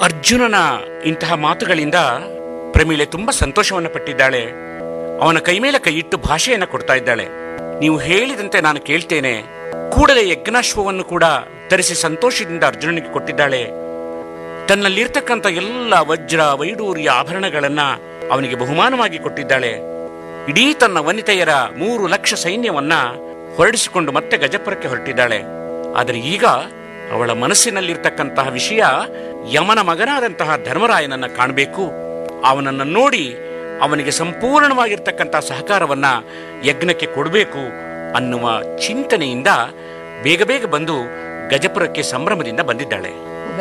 ಅರ್ಜುನನ ಇಂತಹ ಮಾತುಗಳಿಂದ ಪ್ರಮೀಳೆ ತುಂಬಾ ಸಂತೋಷವನ್ನು ಪಟ್ಟಿದ್ದಾಳೆ ಅವನ ಕೈ ಮೇಲೆ ಕೈ ಇಟ್ಟು ಭಾಷೆಯನ್ನು ಕೊಡ್ತಾ ಇದ್ದಾಳೆ ನೀವು ಹೇಳಿದಂತೆ ನಾನು ಕೇಳ್ತೇನೆ ಕೂಡಲೇ ಯಜ್ಞಾಶ್ವವನ್ನು ಕೂಡ ತರಿಸಿ ಸಂತೋಷದಿಂದ ಅರ್ಜುನನಿಗೆ ಕೊಟ್ಟಿದ್ದಾಳೆ ತನ್ನಲ್ಲಿರ್ತಕ್ಕಂಥ ಎಲ್ಲ ವಜ್ರ ವೈಡೂರ್ಯ ಆಭರಣಗಳನ್ನ ಅವನಿಗೆ ಬಹುಮಾನವಾಗಿ ಕೊಟ್ಟಿದ್ದಾಳೆ ಇಡೀ ತನ್ನ ವನಿತೆಯರ ಮೂರು ಲಕ್ಷ ಸೈನ್ಯವನ್ನ ಹೊರಡಿಸಿಕೊಂಡು ಮತ್ತೆ ಗಜಪುರಕ್ಕೆ ಹೊರಟಿದ್ದಾಳೆ ಆದರೆ ಈಗ ಅವಳ ಮನಸ್ಸಿನಲ್ಲಿರ್ತಕ್ಕಂತಹ ವಿಷಯ ಯಮನ ಮಗನಾದಂತಹ ಧರ್ಮರಾಯನನ್ನ ಕಾಣಬೇಕು ಅವನನ್ನ ನೋಡಿ ಅವನಿಗೆ ಸಂಪೂರ್ಣವಾಗಿರ್ತಕ್ಕಂತಹ ಸಹಕಾರವನ್ನ ಯಜ್ಞಕ್ಕೆ ಕೊಡಬೇಕು ಅನ್ನುವ ಚಿಂತನೆಯಿಂದ ಬೇಗ ಬೇಗ ಬಂದು ಗಜಪುರಕ್ಕೆ ಸಂಭ್ರಮದಿಂದ ಬಂದಿದ್ದಾಳೆ